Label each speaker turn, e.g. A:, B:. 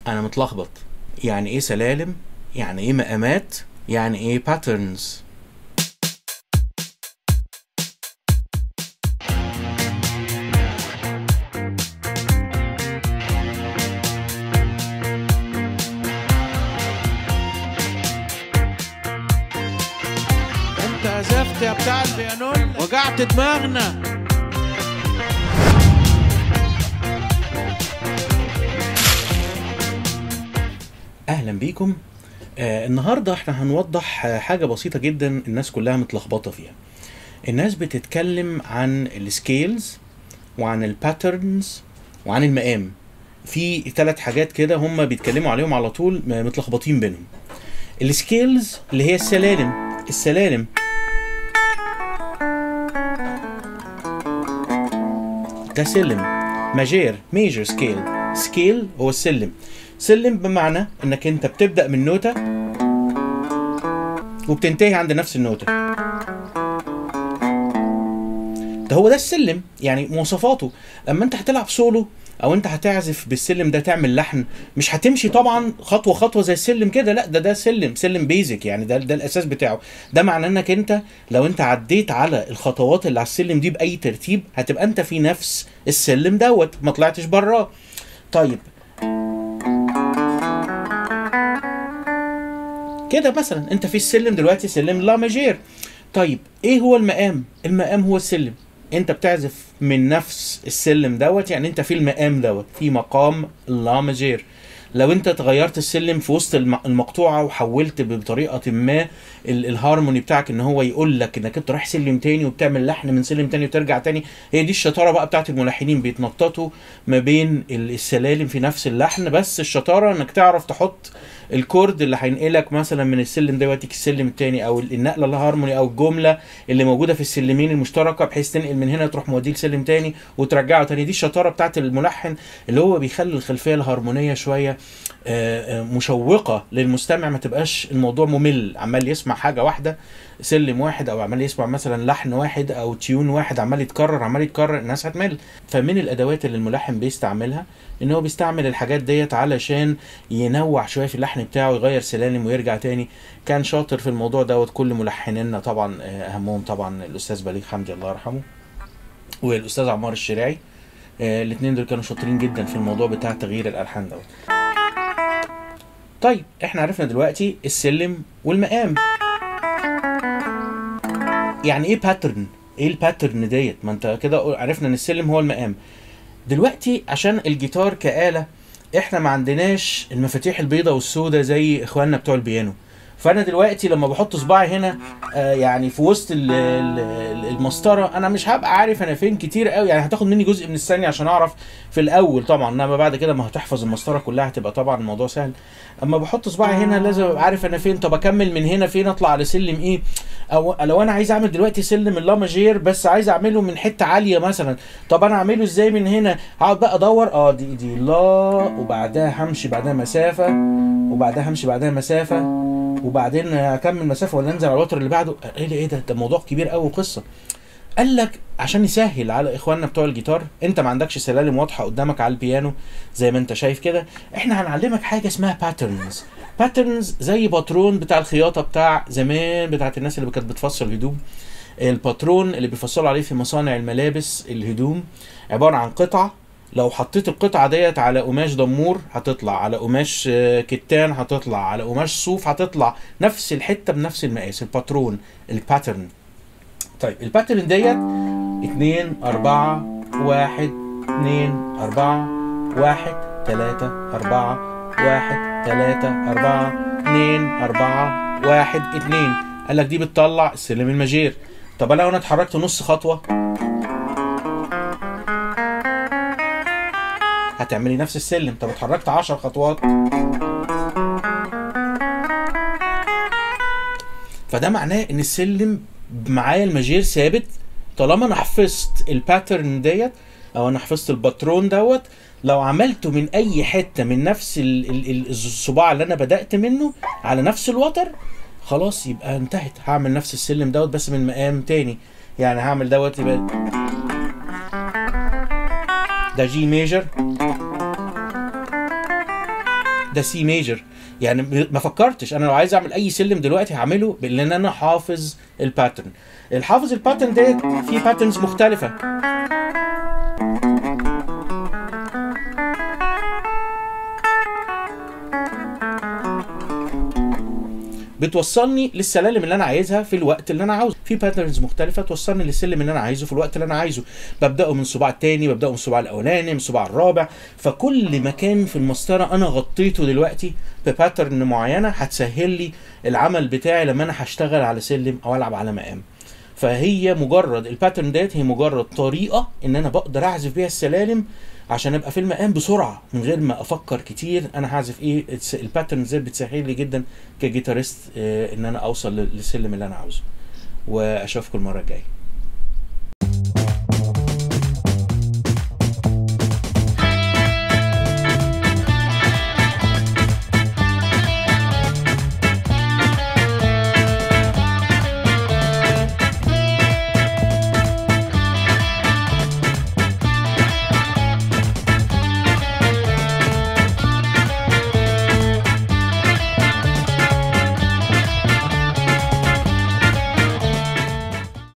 A: انا متلخبط يعني ايه سلالم يعني ايه مقامات يعني ايه patterns
B: انت عزفت يا بتاع البيانون وجعت دماغنا
A: اهلا بيكم آه النهارده احنا هنوضح آه، حاجه بسيطه جدا الناس كلها متلخبطه فيها الناس بتتكلم عن السكيلز وعن الباترنز وعن المقام في ثلاث حاجات كده هم بيتكلموا عليهم على طول م- متلخبطين بينهم السكيلز اللي هي السلالم السلالم ده سلم ماجير ميجر سكيل سكيل هو السلم سلم بمعنى انك انت بتبدا من نوته وبتنتهي عند نفس النوته ده هو ده السلم يعني مواصفاته اما انت هتلعب سولو او انت هتعزف بالسلم ده تعمل لحن مش هتمشي طبعا خطوه خطوه زي السلم كده لا ده ده سلم سلم بيزك يعني ده ده الاساس بتاعه ده معناه انك انت لو انت عديت على الخطوات اللي على السلم دي باي ترتيب هتبقى انت في نفس السلم دوت ما طلعتش براه طيب كده مثلا انت في السلم دلوقتي سلم لا ماجير طيب ايه هو المقام المقام هو السلم انت بتعزف من نفس السلم دوت يعني انت في المقام دوت في مقام لا ماجير لو انت تغيرت السلم في وسط الم- المقطوعه وحولت بطريقه ما ال- الهارموني بتاعك ان هو يقول لك انك انت رايح سلم تاني وبتعمل لحن من سلم تاني وترجع تاني هي دي الشطاره بقى بتاعت الملحنين بيتنططوا ما بين ال- السلالم في نفس اللحن بس الشطاره انك تعرف تحط الكورد اللي هينقلك مثلا من السلم ده يوديك السلم التاني او النقله الهارموني او الجمله اللي موجوده في السلمين المشتركه بحيث تنقل من هنا تروح موديه لسلم تاني وترجعه تاني دي الشطاره بتاعت الملحن اللي هو بيخلي الخلفيه الهارمونيه شويه آه، آه، مشوقه للمستمع ما تبقاش الموضوع ممل عمال يسمع حاجه واحده سلم واحد او عمال يسمع مثلا لحن واحد او تيون واحد عمال يتكرر عمال يتكرر الناس هتمل فمن الادوات اللي الملحن بيستعملها ان هو بيستعمل الحاجات ديت علشان ينوع شويه في اللحن بتاعه يغير سلالم ويرجع تاني كان شاطر في الموضوع دوت كل ملحنينا طبعا آه، اهمهم طبعا الاستاذ بليغ حمدي الله يرحمه والاستاذ عمار الشريعي الاثنين دول كانوا شاطرين جدا في الموضوع بتاع تغيير الالحان دوت طيب احنا عرفنا دلوقتي السلم والمقام يعني ايه باترن ايه الباترن ديت ما انت كده عرفنا ان السلم هو المقام دلوقتي عشان الجيتار كآلة احنا ما عندناش المفاتيح البيضاء والسوداء زي اخواننا بتوع البيانو فانا دلوقتي لما بحط صباعي هنا آه يعني في وسط ال- ال- ال- المسطره انا مش هبقى عارف انا فين كتير قوي يعني هتاخد مني جزء من الثانيه عشان اعرف في الاول طبعا انما بعد كده ما هتحفظ المسطره كلها هتبقى طبعا الموضوع سهل اما بحط صباعي هنا لازم ابقى عارف انا فين طب اكمل من هنا فين اطلع على سلم ايه او لو انا عايز اعمل دلوقتي سلم اللا ماجير بس عايز اعمله من حته عاليه مثلا طب انا اعمله ازاي من هنا هقعد بقى ادور اه دي دي لا وبعدها همشي بعدها مسافه وبعدها همشي بعدها مسافه وبعدين اكمل مسافه ولا انزل على الوتر اللي بعده ايه ده ايه ده ده موضوع كبير قوي وقصه قال لك عشان يسهل على اخواننا بتوع الجيتار انت ما عندكش سلالم واضحه قدامك على البيانو زي ما انت شايف كده احنا هنعلمك حاجه اسمها باترنز باترنز زي باترون بتاع الخياطه بتاع زمان بتاعت الناس اللي كانت بتفصل هدوم الباترون اللي بيفصلوا عليه في مصانع الملابس الهدوم عباره عن قطعه لو حطيت القطعه ديت على قماش دمور هتطلع على قماش آه، كتان هتطلع على قماش صوف هتطلع نفس الحته بنفس المقاس الباترون الباترن طيب الباترن ديت اتنين أربعة واحد اتنين أربعة واحد تلاتة أربعة واحد تلاتة أربعة اتنين أربعة واحد اتنين قال لك دي بتطلع السلم الماجير طب انا لو انا اتحركت نص خطوة هتعملي نفس السلم طب اتحركت عشر خطوات فده معناه ان السلم معايا الماجير ثابت طالما انا حفظت الباترن ديت او انا حفظت الباترون دوت لو عملته من اي حته من نفس ال- ال- ال- الصباع اللي انا بدات منه على نفس الوتر خلاص يبقى انتهت هعمل نفس السلم دوت بس من مقام تاني يعني هعمل دوت يبقى ده جي ميجر ده سي ميجر يعني م- ما فكرتش انا لو عايز اعمل اي سلم دلوقتي هعمله لان انا حافظ الباترن الحافظ الباترن ديت في باترنز مختلفه بتوصلني للسلالم اللي انا عايزها في الوقت اللي انا عاوزه في باترنز مختلفه توصلني للسلم اللي انا عايزه في الوقت اللي انا عايزه ببداه من الصباع الثاني ببداه من الصباع الاولاني من الصباع الرابع فكل مكان في المسطره انا غطيته دلوقتي بباترن معينه هتسهل لي العمل بتاعي لما انا هشتغل على سلم او العب على مقام فهي مجرد الباترن ديت هي مجرد طريقه ان انا بقدر اعزف بيها السلالم عشان ابقى في المقام بسرعه من غير ما افكر كتير انا هعزف ايه الس- الباترن ديت بتسهل لي جدا كجيتاريست آه، ان انا اوصل لل- للسلم اللي انا عاوزه واشوفكم المره الجايه